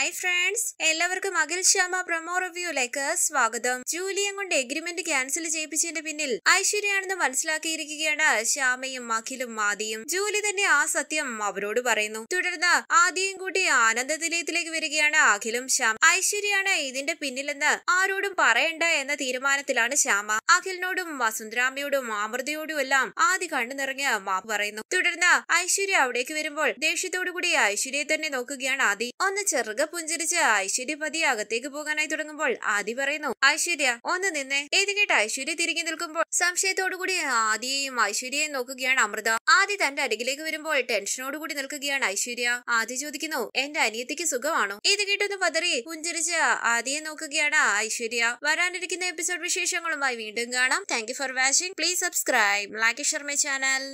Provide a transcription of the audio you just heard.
hi friends എല്ലാവർക്കും Akhil Shyama promo റിവ്യൂയിലേക്ക് സ്വാഗതം ജൂലിയം കൊണ്ട് എഗ്രിമെന്റ് ക്യാൻസൽ ചെയ്യിപ്പിച്ചതിന്റെ പിന്നിൽ ഐശ്വര്യയാണെന്ന് മനസ്സിലാക്കിയിരിക്കുകയാണ് ശ്യാമയും അഖിലും ആദിയും ജൂലി തന്നെ ആ സത്യം അവരോട് പറയുന്നു തുടർന്ന് ആദിയും കൂടി ആനന്ദ നിലയത്തിലേക്ക് വരികയാണ് അഖിലും ശ്യാം ഐശ്വര്യയാണ് ഇതിന്റെ പിന്നിലെന്ന് ആരോടും പറയണ്ട എന്ന തീരുമാനത്തിലാണ് ശ്യാമ അഖിലിനോടും വസുന്ധരാമയോടും അമൃതയോടും എല്ലാം ആദി കണ്ണു നിറഞ്ഞ് മാപ്പ് പറയുന്നു തുടർന്ന് ഐശ്വര്യ അവിടേക്ക് വരുമ്പോൾ ദേഷ്യത്തോടു കൂടി ഐശ്വര്യയെ തന്നെ നോക്കുകയാണ് ആദി ഒന്ന് ചെറുക പുഞ്ചിരിച്ച് ഐശ്വര്യ പതിയെ അകത്തേക്ക് പോകാനായി തുടങ്ങുമ്പോൾ ആദി പറയുന്നു ഐശ്വര്യ ഒന്ന് നിന്നെ ഇത് കേട്ട് ഐശ്വര്യ തിരികെ നിൽക്കുമ്പോൾ സംശയത്തോടു കൂടി ആദിയെയും ഐശ്വര്യയെയും നോക്കുകയാണ് അമൃത ആദി തന്റെ അരികിലേക്ക് വരുമ്പോൾ ടെൻഷനോട് കൂടി നിൽക്കുകയാണ് ഐശ്വര്യ ആദി ചോദിക്കുന്നു എന്റെ അനിയത്തിക്ക് സുഖമാണോ ഇത് കേട്ടൊന്ന് പതറി പുഞ്ചിരിച്ച് ആദിയെ നോക്കുകയാണ് ഐശ്വര്യ വരാനിരിക്കുന്ന എപ്പിസോഡ് വിശേഷങ്ങളുമായി വീണ്ടും കാണാം thank you for watching please subscribe like share my channel